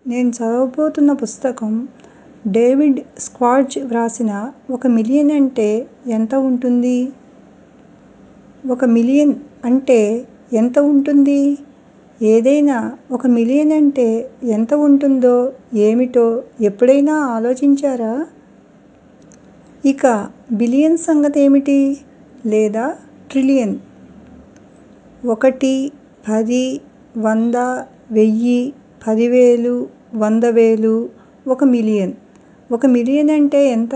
నేను చదవబోతున్న పుస్తకం David Schwarz వ్రాసిన ఒక మిలియన్ అంటే ఎంత ఉంటుంది ఒక మిలియన్ అంటే ఎంత ఉంటుంది ఏదైనా ఒక మిలియన్ అంటే ఎంత ఉంటుందో ఏమిటో ఎప్పుడైనా ఆలోచించారా ఇక బిలియన్ సంగతేమిటి లేదా ట్రిలియన్ ఒకటి పది వంద వెయ్యి పదివేలు వంద వేలు ఒక మిలియన్ ఒక మిలియన్ అంటే ఎంత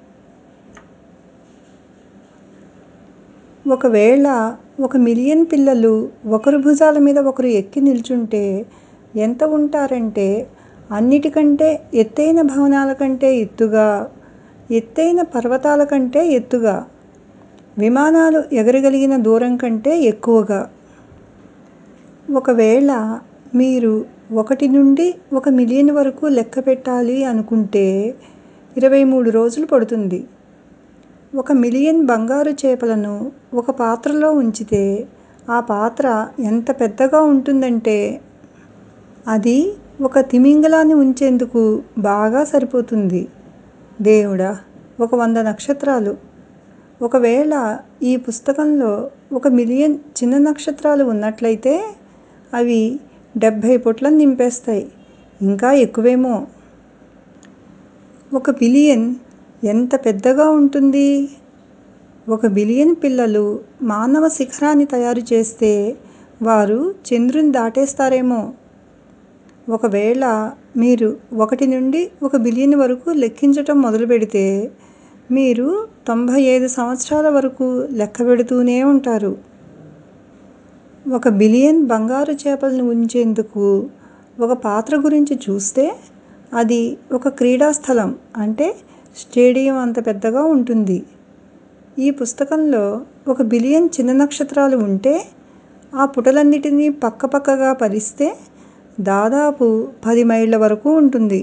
ఒకవేళ ఒక మిలియన్ పిల్లలు ఒకరి భుజాల మీద ఒకరు ఎక్కి నిల్చుంటే ఎంత ఉంటారంటే అన్నిటికంటే ఎత్తైన భవనాల కంటే ఎత్తుగా ఎత్తైన పర్వతాల కంటే ఎత్తుగా విమానాలు ఎగరగలిగిన దూరం కంటే ఎక్కువగా ఒకవేళ మీరు ఒకటి నుండి ఒక మిలియన్ వరకు లెక్క పెట్టాలి అనుకుంటే ఇరవై మూడు రోజులు పడుతుంది ఒక మిలియన్ బంగారు చేపలను ఒక పాత్రలో ఉంచితే ఆ పాత్ర ఎంత పెద్దగా ఉంటుందంటే అది ఒక తిమింగలాన్ని ఉంచేందుకు బాగా సరిపోతుంది దేవుడా ఒక వంద నక్షత్రాలు ఒకవేళ ఈ పుస్తకంలో ఒక మిలియన్ చిన్న నక్షత్రాలు ఉన్నట్లయితే అవి డెబ్భై పుటలను నింపేస్తాయి ఇంకా ఎక్కువేమో ఒక బిలియన్ ఎంత పెద్దగా ఉంటుంది ఒక బిలియన్ పిల్లలు మానవ శిఖరాన్ని తయారు చేస్తే వారు చంద్రుని దాటేస్తారేమో ఒకవేళ మీరు ఒకటి నుండి ఒక బిలియన్ వరకు లెక్కించటం మొదలుపెడితే మీరు తొంభై ఐదు సంవత్సరాల వరకు లెక్క పెడుతూనే ఉంటారు ఒక బిలియన్ బంగారు చేపలను ఉంచేందుకు ఒక పాత్ర గురించి చూస్తే అది ఒక క్రీడా స్థలం అంటే స్టేడియం అంత పెద్దగా ఉంటుంది ఈ పుస్తకంలో ఒక బిలియన్ చిన్న నక్షత్రాలు ఉంటే ఆ పుటలన్నిటినీ పక్కపక్కగా పరిస్తే దాదాపు పది మైళ్ళ వరకు ఉంటుంది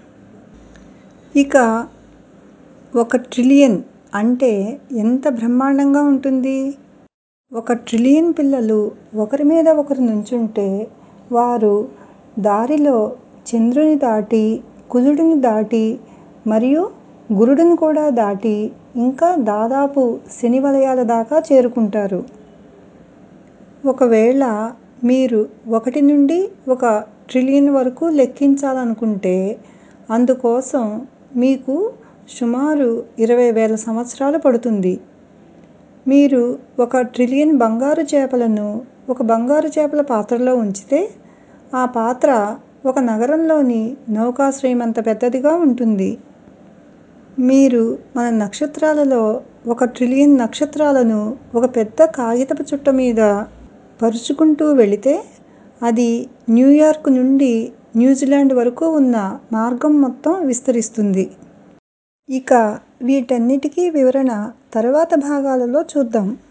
ఇక ఒక ట్రిలియన్ అంటే ఎంత బ్రహ్మాండంగా ఉంటుంది ఒక ట్రిలియన్ పిల్లలు ఒకరి మీద ఒకరు నుంచుంటే వారు దారిలో చంద్రుని దాటి కుజుడిని దాటి మరియు గురుడుని కూడా దాటి ఇంకా దాదాపు శని వలయాల దాకా చేరుకుంటారు ఒకవేళ మీరు ఒకటి నుండి ఒక ట్రిలియన్ వరకు లెక్కించాలనుకుంటే అందుకోసం మీకు సుమారు ఇరవై వేల సంవత్సరాలు పడుతుంది మీరు ఒక ట్రిలియన్ బంగారు చేపలను ఒక బంగారు చేపల పాత్రలో ఉంచితే ఆ పాత్ర ఒక నగరంలోని నౌకాశ్రయం అంత పెద్దదిగా ఉంటుంది మీరు మన నక్షత్రాలలో ఒక ట్రిలియన్ నక్షత్రాలను ఒక పెద్ద కాగితపు చుట్ట మీద పరుచుకుంటూ వెళితే అది న్యూయార్క్ నుండి న్యూజిలాండ్ వరకు ఉన్న మార్గం మొత్తం విస్తరిస్తుంది ఇక వీటన్నిటికీ వివరణ తరువాత భాగాలలో చూద్దాం